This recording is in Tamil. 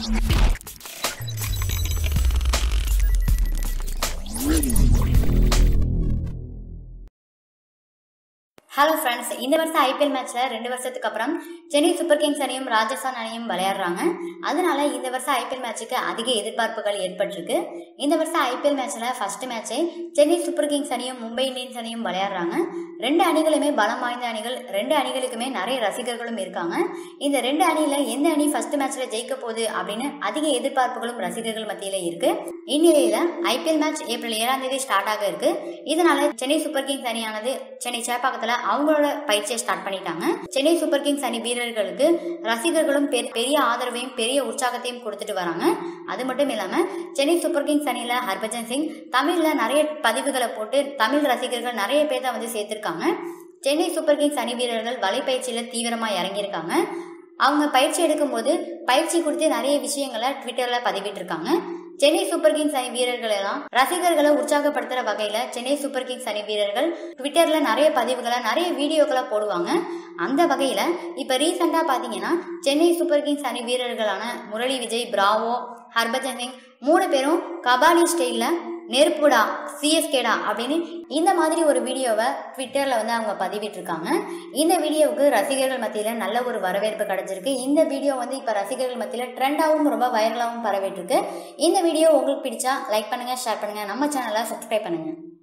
ஹலோ ஃப்ரெண்ட்ஸ் இந்த வருஷம் ஐபிஎல் மேட்ச்சில் ரெண்டு வருஷத்துக்கு அப்புறம் சென்னை சூப்பர் கிங்ஸ் அணியும் ராஜஸ்தான் அணியும் விளையாடுறாங்க அதனால இந்த வருஷம் ஐபிஎல் மேட்ச்சுக்கு அதிக எதிர்பார்ப்புகள் ஏற்பட்டிருக்கு இந்த வருஷம் ஐபிஎல் மேட்ச்சில் ஃபர்ஸ்ட் மேட்சை சென்னை சூப்பர் கிங்ஸ் அணியும் மும்பை இந்தியன்ஸ் அணியும் விளையாடுறாங்க ரெண்டு அணிகளுமே பலம் வாய்ந்த அணிகள் ரெண்டு அணிகளுக்குமே நிறைய ரசிகர்களும் இருக்காங்க இந்த ரெண்டு அணியில் எந்த அணி ஃபர்ஸ்ட் மேட்ச்சில் ஜெயிக்க போகுது அப்படின்னு அதிக எதிர்பார்ப்புகளும் ரசிகர்கள் மத்தியில் இருக்கு இந்நிலையில் ஐபிஎல் மேட்ச் ஏப்ரல் ஏழாம் தேதி ஸ்டார்ட் ஆக இருக்கு இதனால சென்னை சூப்பர் கிங்ஸ் அணியானது சென்னை சேப்பாக்கத்தில் அவங்களோட பயிற்சியை ஸ்டார்ட் பண்ணிட்டாங்க சென்னை சூப்பர் கிங்ஸ் அணி வீரர்களுக்கு ரசிகர்களும் பெ- பெரிய ஆதரவையும் பெரிய உற்சாகத்தையும் கொடுத்துட்டு வராங்க அது மட்டும் இல்லாம சென்னை சூப்பர் கிங்ஸ் அணியில ஹர்பஜன் சிங் தமிழ்ல நிறைய பதிவுகளை போட்டு தமிழ் ரசிகர்கள் நிறைய பேர் தான் வந்து சேர்த்திருக்காங்க சென்னை சூப்பர் கிங்ஸ் அணி வீரர்கள் வலைப்பயிற்சியில தீவிரமா இறங்கியிருக்காங்க அவங்க பயிற்சி எடுக்கும்போது பயிற்சி குறித்து நிறைய விஷயங்களை ட்விட்டர்ல பதிவிட்டிருக்காங்க சென்னை சூப்பர் கிங்ஸ் அணி வீரர்கள் எல்லாம் ரசிகர்களை உற்சாகப்படுத்துற வகையில சென்னை சூப்பர் கிங்ஸ் அணி வீரர்கள் ட்விட்டர்ல நிறைய பதிவுகளை நிறைய வீடியோக்களை போடுவாங்க அந்த வகையில இப்ப ரீசெண்டா பாத்தீங்கன்னா சென்னை சூப்பர் கிங்ஸ் அணி வீரர்களான முரளி விஜய் பிராவோ ஹர்பஜன் சிங் மூணு பேரும் கபாலி ஸ்டைல்ல நெருப்புடா சிஎஸ்கேடா அப்படின்னு இந்த மாதிரி ஒரு வீடியோவை ட்விட்டர்ல வந்து அவங்க பதிவிட்டிருக்காங்க இந்த வீடியோவுக்கு ரசிகர்கள் மத்தியில நல்ல ஒரு வரவேற்பு கிடைச்சிருக்கு இந்த வீடியோ வந்து இப்ப ரசிகர்கள் மத்தியில ட்ரெண்டாவும் ரொம்ப வைரலாகவும் பரவிட்டு இருக்கு இந்த வீடியோ உங்களுக்கு பிடிச்சா லைக் பண்ணுங்க ஷேர் பண்ணுங்க நம்ம சேனலை சப்ஸ்கிரைப் பண்ணுங்க